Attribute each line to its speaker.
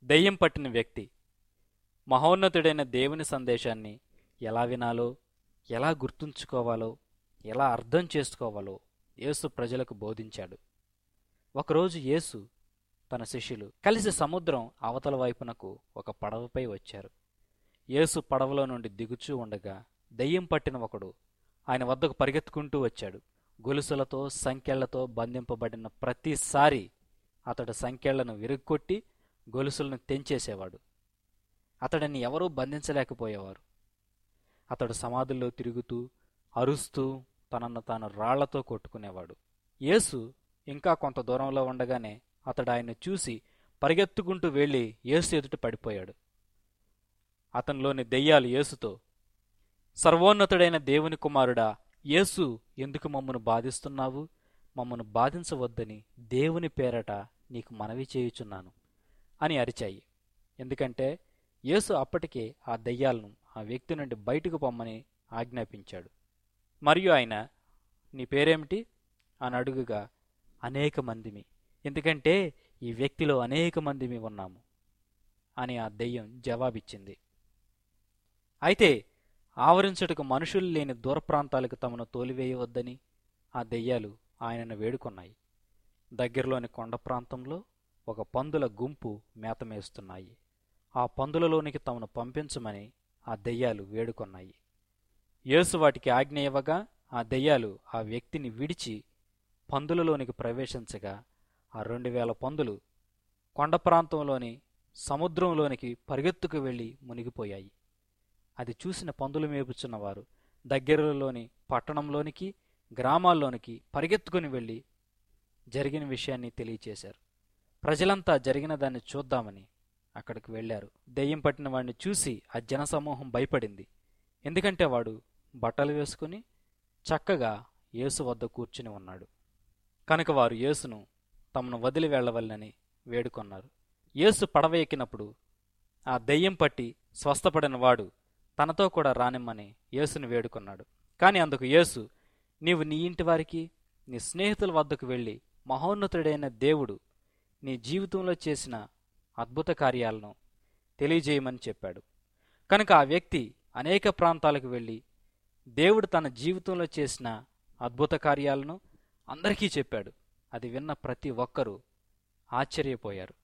Speaker 1: దెయ్యం పట్టిన వ్యక్తి మహోన్నతుడైన దేవుని సందేశాన్ని ఎలా వినాలో ఎలా గుర్తుంచుకోవాలో ఎలా అర్థం చేసుకోవాలో యేసు ప్రజలకు బోధించాడు ఒకరోజు యేసు తన శిష్యులు కలిసి సముద్రం అవతల వైపునకు ఒక పడవపై వచ్చారు యేసు పడవలో నుండి దిగుచూ ఉండగా దెయ్యం పట్టిన ఒకడు ఆయన వద్దకు పరిగెత్తుకుంటూ వచ్చాడు గొలుసులతో సంకెళ్లతో బంధింపబడిన ప్రతిసారి అతడు సంకెళ్లను విరుగ్గొట్టి గొలుసులను తెంచేసేవాడు అతడిని ఎవరూ బంధించలేకపోయేవారు అతడు సమాధుల్లో తిరుగుతూ అరుస్తూ తనను తాను రాళ్లతో కొట్టుకునేవాడు యేసు ఇంకా కొంత దూరంలో ఉండగానే అతడు ఆయన్ని చూసి పరిగెత్తుకుంటూ వెళ్ళి యేసు ఎదుట పడిపోయాడు అతనిలోని దెయ్యాలు యేసుతో సర్వోన్నతుడైన దేవుని కుమారుడా యేసు ఎందుకు మమ్మను బాధిస్తున్నావు మమ్మను బాధించవద్దని దేవుని పేరట నీకు మనవి చేయుచున్నాను అని అరిచాయి ఎందుకంటే యేసు అప్పటికే ఆ దెయ్యాలను ఆ వ్యక్తి నుండి బయటకు పొమ్మని ఆజ్ఞాపించాడు మరియు ఆయన నీ పేరేమిటి అని అడుగుగా అనేక మందిమి ఎందుకంటే ఈ వ్యక్తిలో అనేక మందిమి ఉన్నాము అని ఆ దెయ్యం జవాబిచ్చింది అయితే ఆవరించుటకు మనుషులు లేని దూర ప్రాంతాలకు తమను తోలివేయవద్దని ఆ దెయ్యాలు ఆయనను వేడుకొన్నాయి దగ్గరలోని కొండ ప్రాంతంలో ఒక పందుల గుంపు మేతమేస్తున్నాయి ఆ పందులలోనికి తమను పంపించమని ఆ దెయ్యాలు వేడుకొన్నాయి యేసు వాటికి ఆజ్ఞ ఇవ్వగా ఆ దెయ్యాలు ఆ వ్యక్తిని విడిచి పందులలోనికి ప్రవేశించగా ఆ రెండు వేల పందులు కొండ ప్రాంతంలోని సముద్రంలోనికి పరిగెత్తుకు వెళ్లి మునిగిపోయాయి అది చూసిన పందులు మేపుచున్నవారు దగ్గరలోని పట్టణంలోనికి గ్రామాల్లోనికి పరిగెత్తుకుని వెళ్లి జరిగిన విషయాన్ని తెలియచేశారు ప్రజలంతా జరిగిన దాన్ని చూద్దామని అక్కడికి వెళ్లారు దెయ్యం పట్టిన వాడిని చూసి ఆ జనసమూహం భయపడింది ఎందుకంటే వాడు బట్టలు వేసుకుని చక్కగా యేసు వద్ద కూర్చుని ఉన్నాడు కనుక వారు యేసును తమను వదిలి వెళ్లవలనని వేడుకొన్నారు యేసు పడవ ఎక్కినప్పుడు ఆ దెయ్యం పట్టి స్వస్థపడిన వాడు తనతో కూడా రానిమ్మని యేసును వేడుకొన్నాడు కాని అందుకు యేసు నీవు నీ ఇంటి వారికి నీ స్నేహితుల వద్దకు వెళ్ళి మహోన్నతుడైన దేవుడు నీ జీవితంలో చేసిన అద్భుత కార్యాలను తెలియజేయమని చెప్పాడు కనుక ఆ వ్యక్తి అనేక ప్రాంతాలకు వెళ్ళి దేవుడు తన జీవితంలో చేసిన అద్భుత కార్యాలను అందరికీ చెప్పాడు అది విన్న ప్రతి ఒక్కరూ ఆశ్చర్యపోయారు